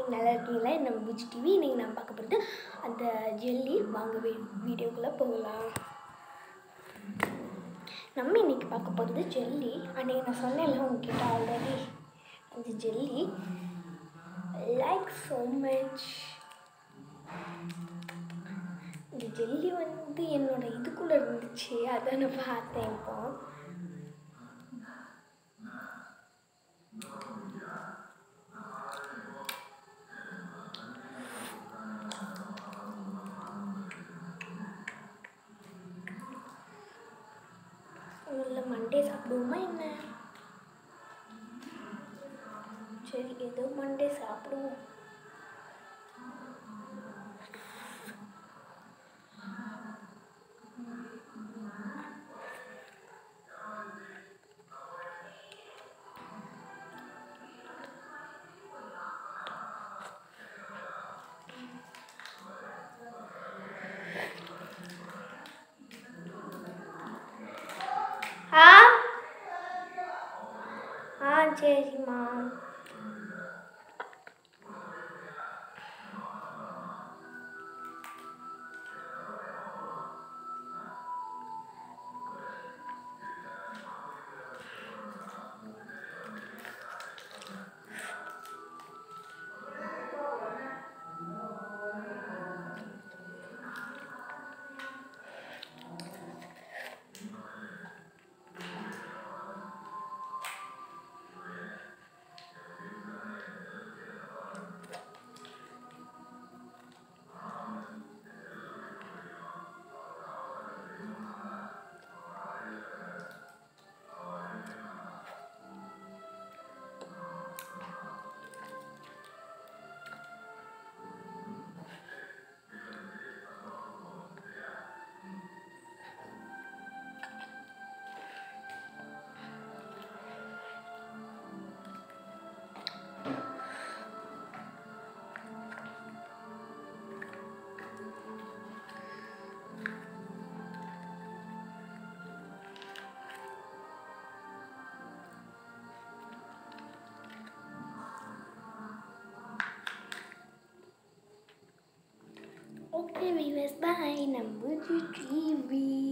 நீங்கள் நல்லா இருக்கீங்களா நம்ம பூஜி டிவி நீங்கள் நம்ம பார்க்க போகிறது அந்த ஜெல்லி வாங்க வீடியோக்குள்ளே போகலாம் நம்ம இன்னைக்கு பார்க்க போகிறது ஜெல்லி அன்றைக்கி நான் சொன்னேன்ல உங்ககிட்ட ஆல்ரெடி அந்த ஜெல்லி லைக் ஸோ மச் இந்த ஜெல்லி வந்து என்னோட இதுக்குள்ளே இருந்துச்சு அதை நான் பார்த்தேன் இப்போ முதல்ல மண்டே சாப்பிடுவோமா என்ன சரி ஏதோ மண்டே சாப்பிடுவோம் ஆ ஆ சரிம்மா ஓகே வீவர்ஸ் பாய் நம்ம டிவி